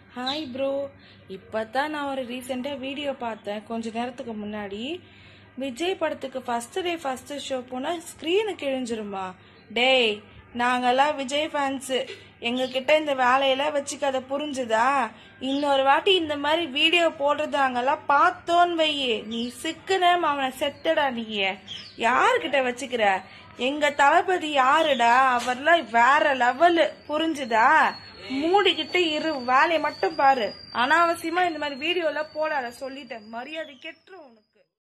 hi bro இப்போ தான் நான் ஒரு ரீசெண்டாக வீடியோ பார்த்தேன் கொஞ்ச நேரத்துக்கு முன்னாடி விஜய் படத்துக்கு ஃபர்ஸ்ட் டே ஃபர்ஸ்ட் ஷோ போனால் ஸ்க்ரீனு கிழிஞ்சிருமா டேய் நாங்கெல்லாம் விஜய் ஃபேன்ஸு எங்ககிட்ட இந்த வேலையெல்லாம் வச்சுக்காத புரிஞ்சுதா இன்னொரு வாட்டி இந்த மாதிரி வீடியோ போடுறது அங்கெல்லாம் பார்த்தோன்னு வையே நீ சிக்குன அவனை செட்டடா நீ யாருக்கிட்ட வச்சுக்கிற எங்க தளபதி யாருடா அவர்லாம் வேற லெவலு புரிஞ்சுதா மூடிக்கிட்டு இரு வேலையை மட்டும் பாரு அனாவசியமா இந்த மாதிரி வீடியோ எல்லாம் போடாத சொல்லிட்டேன் மரியாதை கெட்டுரும் உனக்கு